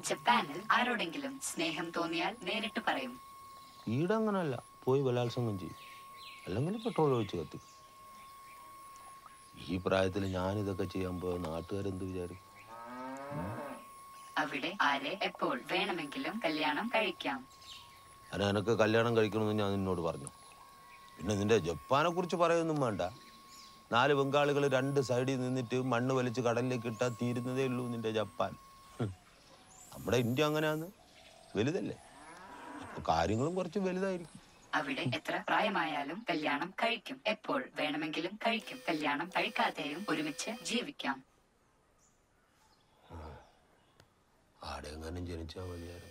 ജപ്പാനിൽ ആരോടെങ്കിലും സ്നേഹം തോന്നിയാൽ നേരിട്ട് പറയും ഈടെ അങ്ങനല്ല പോയി ബലാത്സംഗം ചെയ്യും അല്ലെങ്കിൽ പെട്രോൾ ഒഴിച്ച് കത്തിക്കും ഈ പ്രായത്തിൽ ഞാനിതൊക്കെ ചെയ്യാൻ പോയ നാട്ടുകാരെന്ത് വിചാരിക്കും അവിടെ ആരെ എപ്പോൾ വേണമെങ്കിലും കല്യാണം കഴിക്കാം അല്ല എനക്ക് കല്യാണം കഴിക്കണമെന്ന് ഞാൻ നിന്നോട് പറഞ്ഞു പിന്നെ നിന്റെ ജപ്പാനെ കുറിച്ച് പറയൊന്നും വേണ്ട നാല് ബംഗാളികൾ രണ്ട് സൈഡിൽ നിന്നിട്ട് മണ്ണ് വലിച്ച് കടലിലേക്ക് ഇട്ടാൽ തീരുന്നതേ ഉള്ളൂ നിന്റെ ജപ്പാൻ ഹും. നമ്മുടെ ഇന്ത്യ അങ്ങനെയാന്ന് വലുതല്ലേ അപ്പൊ കാര്യങ്ങളും കുറച്ച് വലുതായിരിക്കും അവിടെ എത്ര പ്രായമായാലും കല്യാണം കഴിക്കും എപ്പോൾ വേണമെങ്കിലും കഴിക്കും കല്യാണം കഴിക്കാതെയും ഒരുമിച്ച് ജീവിക്കാം ആടെ എങ്ങാനും ജനിച്ചാൽ മതിയായിരുന്നു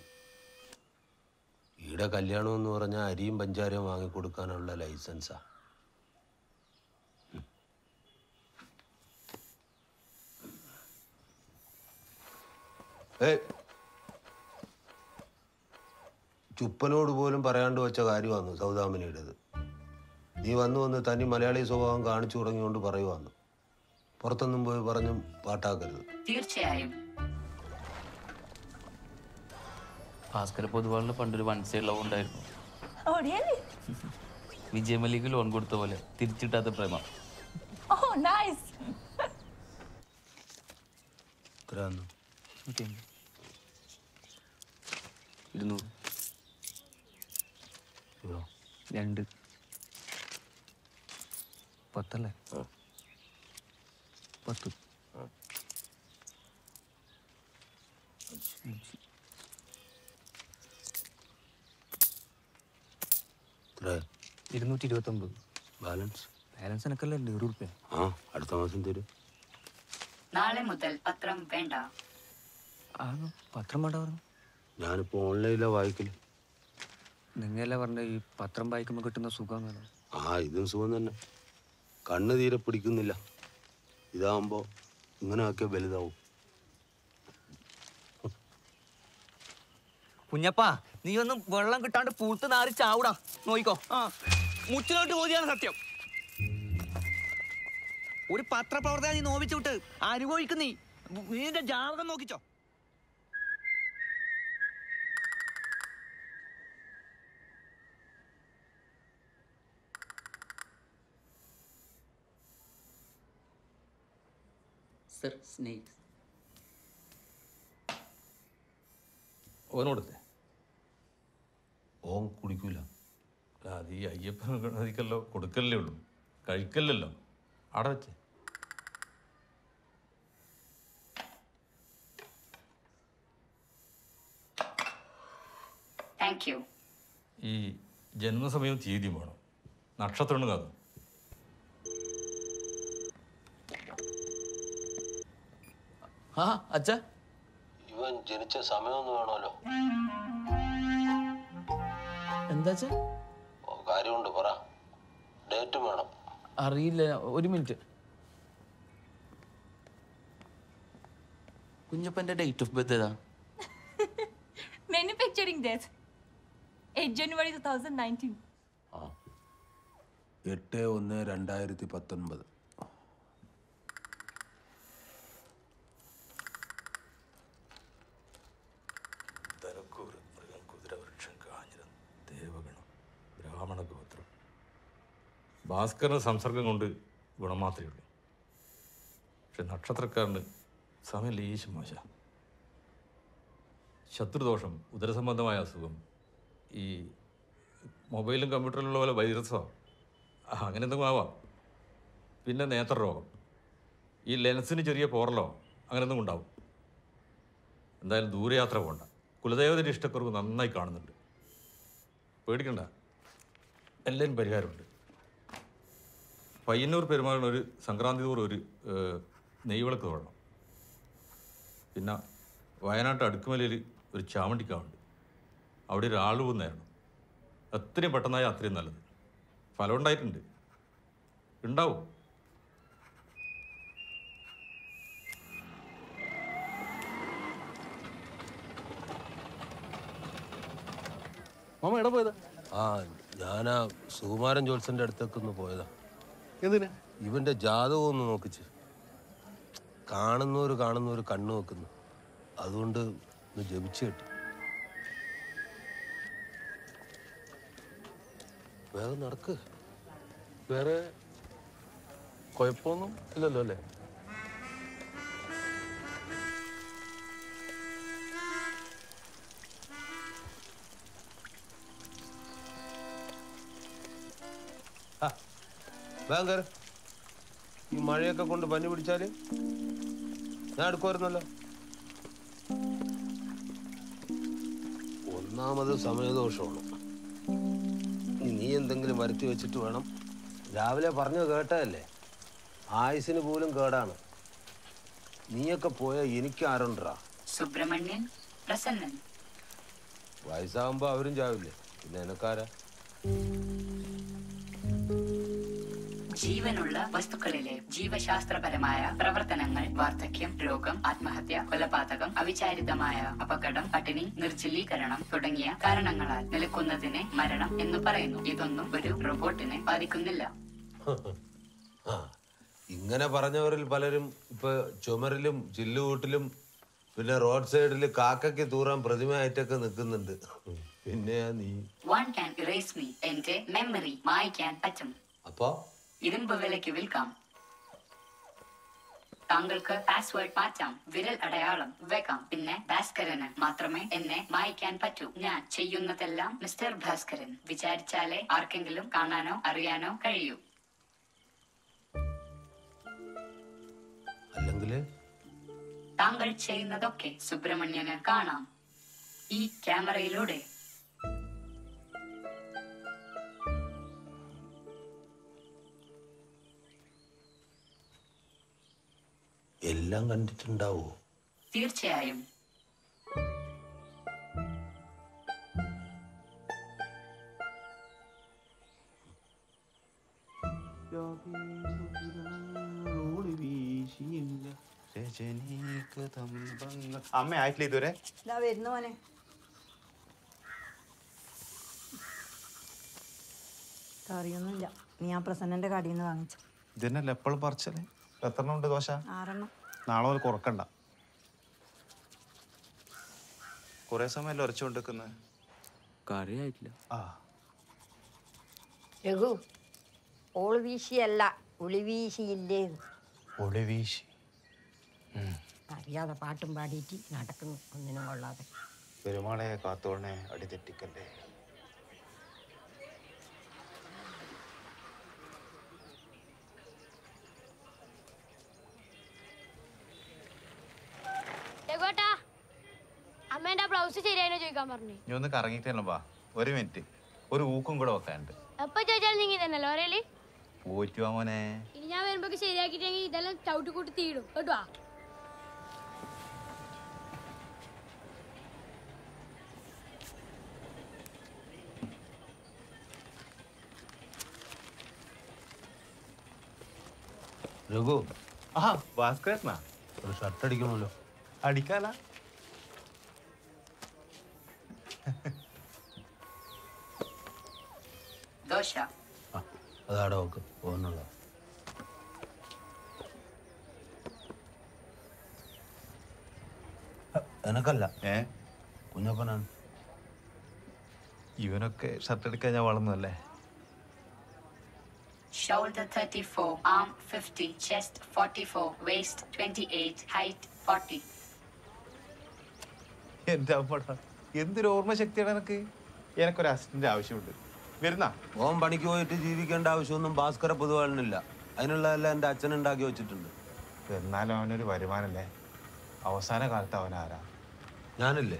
ഈടെ കല്യാണം എന്ന് പറഞ്ഞാൽ അരിയും പഞ്ചാരയും വാങ്ങിക്കൊടുക്കാനുള്ള ലൈസൻസാ ഉം. ഏയ് ചുപ്പനോട് പോലും പറയാണ്ട് വെച്ച കാര്യമാണ് സൗദാമിനിയുടേത് നീ വന്നു വന്ന് തനി മലയാളി സ്വഭാവം കാണിച്ചു തുടങ്ങിയോണ്ട് പറയുവാന്ന് പുറത്തൊന്നും പോയി പറഞ്ഞും പാട്ടാക്കരുത് തീർച്ചയായും ഭാസ്കര പൊതുവാളിൽ പണ്ടൊരു വൺ സൈഡ് ലവ് ഉണ്ടായിരുന്നു Oh, really? വിജയമല്ലിക്ക് ലോൺ കൊടുത്ത പോലെ തിരിച്ചിട്ടാത്ത പ്രേമം Oh, nice. ഇത്രയാന്ന് ഇരുന്നൂറ് ഇവരോ? രണ്ട് പത്തല്ലേ പത്ത് ഇത്രയാ? ഇരുന്നൂറ്റി ഇരുപത്തൊമ്പത് ബാലൻസ് ബാലൻസ് എനക്കല്ലേ നൂറ് റുപ്യ ആ അടുത്ത മാസം തരും നാളെ മുതൽ പത്രം വേണ്ട ആ പത്രം വേണ്ട പറഞ്ഞു ഞാനിപ്പോ ഓൺലൈനിലാ വായിക്കല് നിങ്ങളല്ലേ പറഞ്ഞ ഈ പത്രം വായിക്കുമ്പോൾ കിട്ടുന്ന സുഖം വേണം ആ ഇതും സുഖം തന്നെ കണ്ണ് തീരെ പിടിക്കുന്നില്ല ഇതാവുമ്പോ ഇങ്ങനെ ആക്കിയ വലുതാവും കുഞ്ഞപ്പാ നീ ഒന്നും വെള്ളം കിട്ടാണ്ട് പൂത്ത് നാറി ചാവൂടാ നോയിക്കോ ആ മുച്ചിലോട്ട് പോതിയാണ് സത്യം ഒരു പത്രപ്രവർത്തക നീ നോവിച്ചു വിട്ട് അനുഭവിക്കും നീ നീന്റെ ജാതകം നോക്കിച്ചോ സർ സ്നേക്സ് ഓനോടത്തെ ഓൻ കുടിക്കൂല അത് ഈ അയ്യപ്പൻ ഗണതിക്കല്ലോ കൊടുക്കല്ലേ ഉള്ളൂ കഴിക്കല്ലല്ലോ അവിടെ വെച്ചേ താങ്ക് യു ഈ ജന്മസമയവും തീയതിയും വേണം നക്ഷത്രമാണ് കാതും ആ അച്ഛാ ഇവൻ ജനിച്ച സമയമൊന്നും വേണമല്ലോ എന്താ അച്ഛാ ഓ കാര്യമുണ്ട് പറ ഡേറ്റും വേണം അറിയില്ല ഒരു മിനിറ്റ് കുഞ്ഞപ്പൻ്റെ ഡേറ്റ് ഓഫ് ബർത്ത് ഏതാ Manufacturing death. 8 January 2019. ആ എട്ട് ഒന്ന് രണ്ടായിരത്തി പത്തൊൻപത് തലക്കൂറ് മൃഗം കുതിരവൃക്ഷം കാഞ്ഞിരം ദേവഗണം ബ്രാഹ്മണ ഗോത്രം ഭാസ്കറിന് സംസർഗം കൊണ്ട് ഗുണം മാത്രമേ ഉള്ളൂ പക്ഷെ നക്ഷത്രക്കാരന് സമയം ലേശം മോശ ശത്രുദോഷം ഉദരസംബന്ധമായ അസുഖം ഈ മൊബൈലും കമ്പ്യൂട്ടറിലുള്ള പോലെ വൈറസോ ആ, അങ്ങനെ എന്തെങ്കിലും ആവാം പിന്നെ നേത്രരോഗം ഈ ലെൻസിന് ചെറിയ പോറലോ അങ്ങനെയൊന്നും ഉണ്ടാവും എന്തായാലും ദൂരയാത്ര പോകണ്ട കുലദേവതയുടെ ഇഷ്ടക്കുറവ് നന്നായി കാണുന്നുണ്ട് പേടിക്കണ്ട എല്ലാവരും പരിഹാരമുണ്ട് പയ്യന്നൂർ പെരുമാറിന് ഒരു സംക്രാന്തി തോറും ഒരു ഏഹ്, നെയ്വിളക്ക് തൊഴണം പിന്നെ വയനാട്ട് അടുക്കുമലയിൽ ഒരു ചാമണ്ടിക്കാവുണ്ട് അവിടെ ഒരു ആള് നേരണം എത്രയും പെട്ടെന്നായി അത്രയും നല്ലത് ഫലം ഉണ്ടായിട്ടുണ്ട് ഉണ്ടാവും മാമ എവിടെ പോയതാ ആ ഞാനാ സുകുമാരൻ ജോത്സന്റെ അടുത്തേക്ക് ഒന്ന് പോയതാ എന്തിനാ ഇവന്റെ ജാതകം ഒന്ന് നോക്കിച്ച് കാണുന്നവര് കാണുന്നവര് കണ്ണു വെക്കുന്നു അതുകൊണ്ട് ഒന്ന് ജപിച്ചു കിട്ടും വേഗം നടക്ക് വേറെ കുഴപ്പമൊന്നും ഇല്ലല്ലോ അല്ലേ ആ, വേഗം കയറ് ഈ മഴയൊക്കെ കൊണ്ട് പനി പിടിച്ചാല് ഞാൻ എടുക്കുമായിരുന്നല്ലോ ഒന്നാമത് സമയദോഷമാണ് ഇനി നീ എന്തെങ്കിലും വരുത്തി വെച്ചിട്ട് വേണം രാവിലെ പറഞ്ഞു കേട്ടതല്ലേ ആയുസിന് പോലും കേടാണ് നീയൊക്കെ പോയ എനിക്ക് ആരുണ്ടാ സുബ്രഹ്മണ്യൻ പ്രസന്നൻ വയസ്സാകുമ്പോ അവരും ചാവില്ലേ പിന്നെ എനക്കാരാ ജീവനുള്ള വസ്തുക്കളിലെ ജീവശാസ്ത്രപരമായ പ്രവർത്തനങ്ങൾ വാർദ്ധക്യം രോഗം ആത്മഹത്യ കൊലപാതകം അവിചാരിതമായ അപകടം പട്ടിണി നിർജ്ജലീകരണം തുടങ്ങിയ കാരണങ്ങളാൽ നിലക്കുന്നതിനെ മരണം എന്ന് പറയുന്നു ഇതൊന്നും ഒരു റോബോട്ടിനെ ബാധിക്കുന്നില്ല ആ ഇങ്ങനെ പറഞ്ഞവരിൽ പലരും ഇപ്പൊ ചുമരിലും ചില്ലുകൂട്ടിലും പിന്നെ റോഡ് സൈഡിൽ കാക്കയ്ക്ക് തൂറാൻ പ്രതിമയായിട്ടൊക്കെ നിൽക്കുന്നുണ്ട് പിന്നെ നീ വൺ ക്യാൻ ഇറേസ് മീ എന്റെ മെമ്മറി മായ്ക്കാൻ പറ്റും അപ്പോ ഇരുമ്പ് വിലയ്ക്ക് വിൽക്കാം താങ്കൾക്ക് പാസ്വേഡ് മാറ്റാം വിരൽ അടയാളം വെക്കാം പിന്നെ ഭാസ്കരന് മാത്രമേ എന്നെ മായ്ക്കാൻ പറ്റൂ ഞാൻ ചെയ്യുന്നതെല്ലാം മിസ്റ്റർ ഭാസ്കരൻ വിചാരിച്ചാലേ ആർക്കെങ്കിലും കാണാനോ അറിയാനോ കഴിയൂ അല്ലെങ്കിൽ താങ്കൾ ചെയ്യുന്നതൊക്കെ സുബ്രഹ്മണ്യന് കാണാം ഈ ക്യാമറയിലൂടെ എല്ലാം കണ്ടിട്ടുണ്ടാവോ തീർച്ചയായും അമ്മ ആയിട്ടില്ല ഇതുവരെ ഇതാ വരുന്നു മോനെ കറിയൊന്നുമില്ല നീ ആ പ്രസന്നന്റെ കടയിൽ നിന്ന് വാങ്ങിച്ചു ഇതന്നെയല്ല എപ്പോഴും പറിച്ചല്ലേ എത്ര എണ്ണം ഉണ്ട് ദോശ ആറെണ്ണം നാളെ മുതൽ കുറക്കണ്ട കുറെ സമയമല്ലേ ഉരച്ചുകൊണ്ടിരിക്കുന്നത് കറിയായിട്ടില്ല ആ രഘു ഓള് വീശിയല്ല ഉളി വീശിയില്ലേ ഒളി വീശി അറിയാതെ പാട്ടും പാടിയിട്ട് നടക്കുന്നു ഒന്നിനും കൊള്ളാതെ പെരുമാളെ കാത്തോളനെ അടി തെറ്റിക്കല്ലേ രഘുവേട്ടാ അമ്മേന്റെ ബ്ലൗസ് ശരിയായിനോ ചോദിക്കാൻ പറഞ്ഞു നീ ഒന്ന് കറങ്ങിയിട്ടല്ലോ വാ ഒരു മിനിറ്റ് ഒരു ഊക്കും കൂടെ വെക്കാനുണ്ട് എപ്പോ ചോദിച്ചാലും നീങ്ങി തന്നെയല്ലോ പറയല് പോയിട്ട് വാ മോനെ ഇനി ഞാൻ വരുമ്പോ ശരിയാക്കിട്ടെങ്കിൽ ഇതെല്ലാം ചവിട്ടി കൂട്ടി തീടും കേട്ടോ രഘു ആ ഭാസ്കരനാ ഒരു ഷർട്ട് അടിക്കണമല്ലോ അടിക്കാല ദോശ ആ അതാടെ നോക്ക് പോകുന്നുള്ള എനക്കല്ല ഏ കുഞ്ഞപ്പനാണ് ഇവനൊക്കെ ഷർട്ട് എടുക്കാൻ ഞാൻ വളർന്നതല്ലേ shoulder 34 arm 50 chest 44 waist 28 height 40 എന്റെ അമ്മടാ എന്തൊരു ഓർമ്മശക്തിയാണ് എനക്ക് എനക്കൊരു അസിസ്റ്റന്റ് ആവശ്യമുണ്ട് വരുന്ന ഓൻ പണിക്ക് പോയിട്ട് ജീവിക്കേണ്ട ആവശ്യമൊന്നും ഭാസ്കര പൊതുവാളിനില്ല അതിനുള്ളതെല്ലാം എൻ്റെ അച്ഛൻ ഉണ്ടാക്കി വെച്ചിട്ടുണ്ട് എന്നാലും അവനൊരു വരുമാനല്ലേ അവസാന കാലത്ത് അവൻ ആരാ ഞാനല്ലേ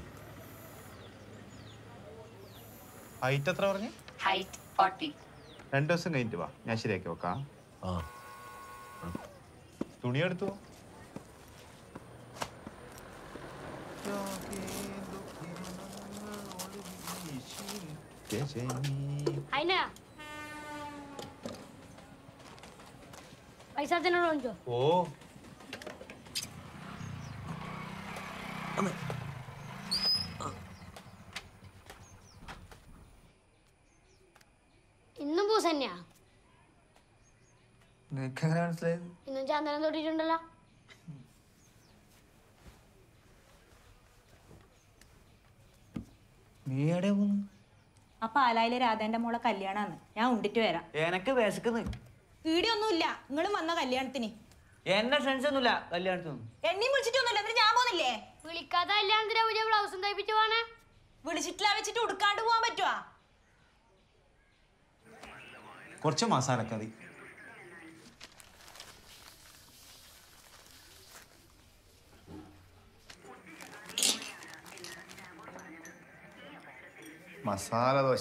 ഹൈറ്റ് എത്ര പറഞ്ഞു height 40 രണ്ടു ദിവസം കഴിഞ്ഞിട്ട് വാ ഞാൻ ശരിയാക്കി വെക്കാം ആ തുണി എടുത്തു അതിനാ പൈസ തന്നോട് വാങ്ങിച്ചോ ഓ ഇന്നും പൂസ് തന്നെയാ നിനക്ക് എങ്ങനെ മനസ്സിലായത് ഇന്നും ചന്ദനം തൊട്ടിട്ടുണ്ടല്ലോ നീ എവിടെ പോന്നു ആ പാലായിലെ രാധേന്റെ മോളെ കല്യാണാന്ന് ഞാൻ ഉണ്ടിട്ട് വരാം എനക്ക് വിശക്കുന്നു വീടിയൊന്നുമില്ല നിങ്ങളും വന്ന കല്യാണത്തിന് എന്റെ ഫ്രണ്ട്സ് ഒന്നുമില്ല കല്യാണത്തിനൊന്നും എണ്ണയും വിളിച്ചിട്ടൊന്നുമില്ല എന്നിട്ട് ഞാൻ പോന്നില്ലേ വിളിക്കാത്ത കല്യാണത്തിന് പുതിയ ബ്ലൗസും തയ്പ്പിച്ചു പോണേ വിളിച്ചിട്ടില്ല വെച്ചിട്ട് ഉടുക്കാണ്ട് പോവാൻ പറ്റുവാ കുറച്ച് മസാലക്കറി മസാല ദോശ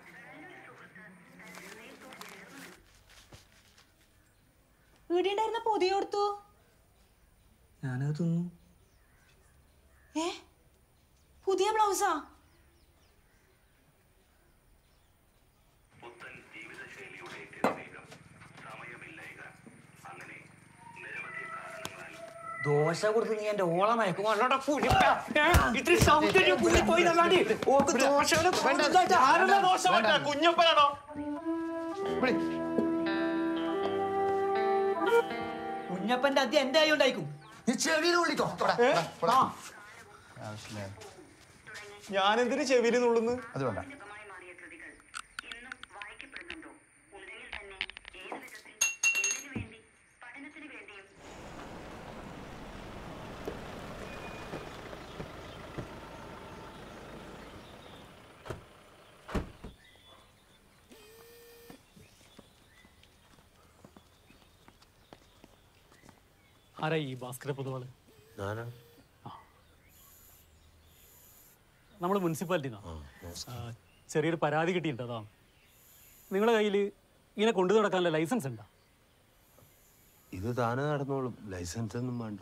വീടിണ്ടായിരുന്ന പൊതിയ കൊടുത്തു ഞാനത് തിന്നു ഏ പുതിയ ബ്ലൗസാ ദോശ കൊടുത്ത് നീ എന്റെ ഓള മയക്കും അല്ലാണ്ട് കുടിപ്പ. ഏ? ഇത്തിരി സൗന്ദര്യം കൂടി പോയി നല്ലാണ്ട്. ഓക്ക് ദോശയുടെ കൊടുത്തിട്ട് ആരുടെ ദോശ വേണ്ട? കുഞ്ഞപ്പനാണോ കുഞ്ഞപ്പന്റെ അദ്യം എന്റെ ആയി ഉണ്ടായിക്കും നീ ചെവിയിൽ വിളിക്കോ ഞാൻ എന്തിനു ചെവിയിൽ നുള്ളുന്നു അത് വേണ്ട ആരാ ഈ ഭാസ്കര പൊതുവാള് ഞാനാണ് നമ്മൾ മുനിസിപ്പാലിറ്റിന്നാ ചെറിയൊരു പരാതി കിട്ടിയിട്ടുണ്ട് അതാണ് നിങ്ങളുടെ കയ്യിൽ ഇങ്ങനെ കൊണ്ടു നടക്കാനുള്ള ലൈസൻസ് ഉണ്ടോ ഇത് താനെ നടന്നോളും ലൈസൻസ് ഒന്നും വേണ്ട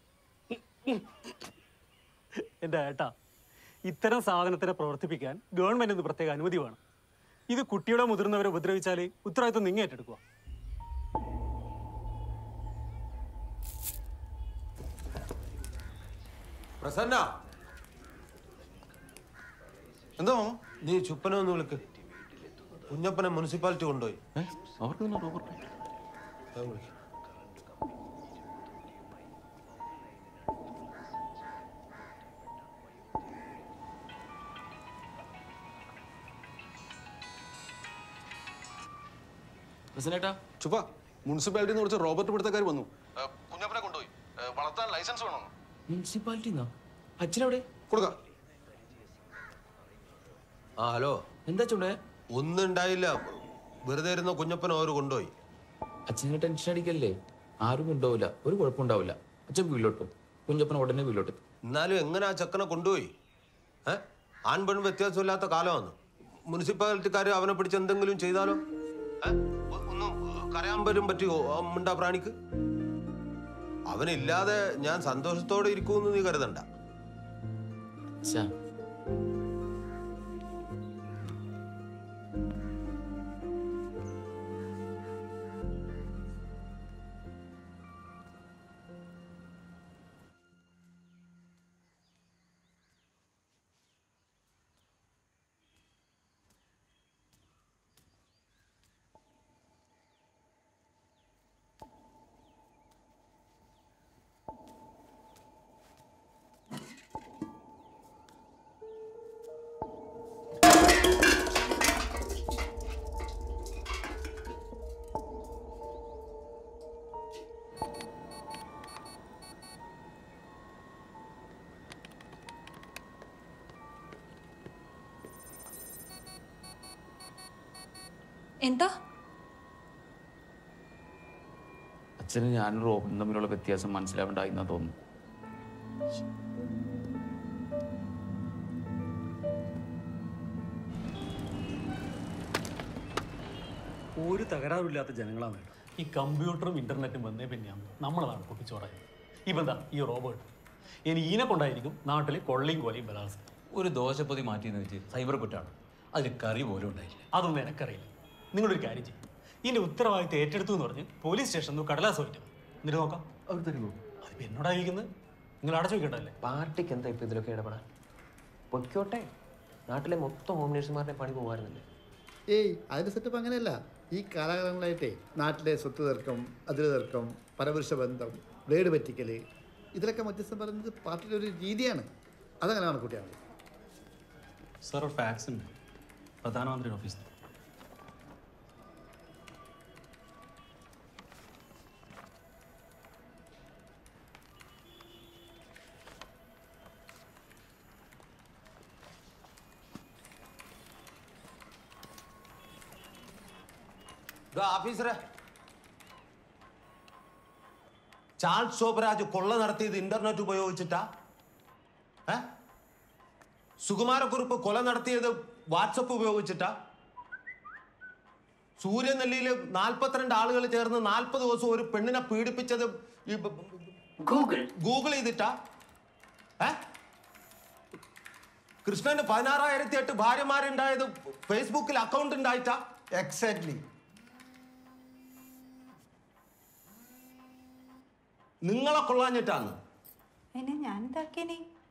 എൻ്റെ ഏട്ടാ ഇത്തരം സാധനത്തിനെ പ്രവർത്തിപ്പിക്കാൻ ഗവൺമെന്റ് ഒന്ന് പ്രത്യേക അനുമതി വേണം ഇത് കുട്ടിയുടെ മുതിർന്നവരെ ഉപദ്രവിച്ചാൽ ഉത്തരവാദിത്വം നിങ്ങൾ ഏറ്റെടുക്കുക പ്രസന്ന എന്തോ നീ ചുപ്പനെ ഒന്ന് വിളിക്ക് കുഞ്ഞപ്പനെ മുനിസിപ്പാലിറ്റി കൊണ്ടുപോയി അവർക്ക് അത് വിളിക്ക്. പ്രസിഡന്റേട്ടാ ചുപ്പ മുനിസിപ്പാലിറ്റിന്ന് കുറച്ച് റോബർട്ട് പിടുത്തക്കാർ വന്നു കുഞ്ഞപ്പനെ കൊണ്ടുപോയി വളർത്താൻ ലൈസൻസ് വേണോ മുനിസിപ്പാലിറ്റി അച്ഛനെവിടെ കൊടുക്ക ആ ഹലോ എന്താ ചൂടെ ഒന്നും ഉണ്ടായില്ല വെറുതെ ഇരുന്ന കുഞ്ഞപ്പനെ അവർ കൊണ്ടുപോയി അച്ഛനെ ടെൻഷൻ അടിക്കല്ലേ ആരും ഉണ്ടാവില്ല ഒരു കുഴപ്പമുണ്ടാവില്ല അച്ഛൻ വീട്ടിലോട്ടും കുഞ്ഞപ്പന ഉടനെ വീട്ടിലോട്ട് എന്നാലും എങ്ങനെ ആ ചെക്കനെ കൊണ്ടുപോയി ഏ ആൺ പെൺ വ്യത്യാസമില്ലാത്ത കാലമാണ് മുനിസിപ്പാലിറ്റിക്കാർ അവനെ പിടിച്ച് എന്തെങ്കിലും ചെയ്താലോ ഏ? ഒ- ഒന്നും കരയാൻ വരും പറ്റുമോ ആ മിണ്ടാ പ്രാണിക്ക് അവനില്ലാതെ ഞാൻ സന്തോഷത്തോടെ ഇരിക്കുമെന്ന് നീ കരുതണ്ട അച്ഛാ എന്താ അച്ഛന് ഞാനും റോബിനും തമ്മിലുള്ള വ്യത്യാസം മനസ്സിലാവേണ്ടായി എന്നാ തോന്നുന്നു ഒരു തകരാറില്ലാത്ത ജനങ്ങളാണ് വേണ്ടത് ഈ കമ്പ്യൂട്ടറും ഇന്റർനെറ്റും വന്നേ പിന്നെയാണ് നമ്മളതാണ് പൊട്ടിച്ചോടായത് ഇപ്പം എന്താ ഈ റോബോട്ട് ഇനി ഈനെ കൊണ്ടായിരിക്കും നാട്ടിൽ കൊള്ളയും കൊലയും ബലാത്സംഗം ഒരു ദോശപ്പൊതി മാറ്റിയെന്ന് വെച്ച് സൈബർ കുറ്റാണ് അതിൽ കറി പോലും ഉണ്ടായില്ല അതൊന്നും എനിക്കറിയില്ല നിങ്ങളൊരു കാര്യം ചെയ്യും ഇതിന്റെ ഉത്തരവാദിത്തം ഏറ്റെടുത്തു എന്ന് പറഞ്ഞ് പോലീസ് സ്റ്റേഷനിൽ നിന്ന് കടലാസ് പറ്റും എന്നിട്ട് നോക്കാം അവർ തരുമോ അതിപ്പോ എന്നോടായിരിക്കുന്നത് നിങ്ങൾ അടച്ചു വെക്കണ്ടല്ലേ പാർട്ടിക്ക് എന്താ ഇപ്പൊ ഇതിലൊക്കെ ഇടപെടാൻ പൊയ്ക്കോട്ടെ നാട്ടിലെ മൊത്തം ഹോം നേഴ്സുമാരുടെ പണി പോകാറുന്നില്ലേ ഏയ് അതിൻ്റെ സെറ്റപ്പ് അങ്ങനെയല്ല ഈ കാലഘട്ടങ്ങളായിട്ടേ നാട്ടിലെ സ്വത്ത് തർക്കം അതിര് തർക്കം പരപുരുഷ ബന്ധം ബ്ലേഡ് പറ്റിക്കൽ ഇതിലൊക്കെ മധ്യസ്ഥം പറയുന്നത് പാർട്ടിയുടെ ഒരു രീതിയാണ് അതങ്ങനെ കണക്കൂട്ടിയാണ് സാർ ഒരു ഫാക്സ് ഉണ്ട് പ്രധാനമന്ത്രിയുടെ ഓഫീസിൽ ഓഫീസറെ ചാൾസ് ശോഭരാജ് കൊള്ള നടത്തിയത് ഇന്റർനെറ്റ് ഉപയോഗിച്ചിട്ടാ ഏ സുകുമാരക്കുറുപ്പ് കൊല നടത്തിയത് വാട്സപ്പ് ഉപയോഗിച്ചിട്ടാ സൂര്യനെല്ലിയിൽ നാൽപ്പത്തിരണ്ട് ആളുകൾ ചേർന്ന് നാൽപ്പത് ദിവസം ഒരു പെണ്ണിനെ പീഡിപ്പിച്ചത് ഈ ഗൂഗിൾ ഗൂഗിൾ ചെയ്തിട്ടാ ഏ കൃഷ്ണന് പതിനാറായിരത്തി എട്ട് ഭാര്യമാരുണ്ടായത് ഫേസ്ബുക്കിൽ അക്കൗണ്ട് ഉണ്ടായിട്ടാ എക്സാക്ട്ലി നിങ്ങളെ കൊള്ളാഞ്ഞിട്ടാണ് അതിനെ ഞാൻ ഇതാക്കിയനെ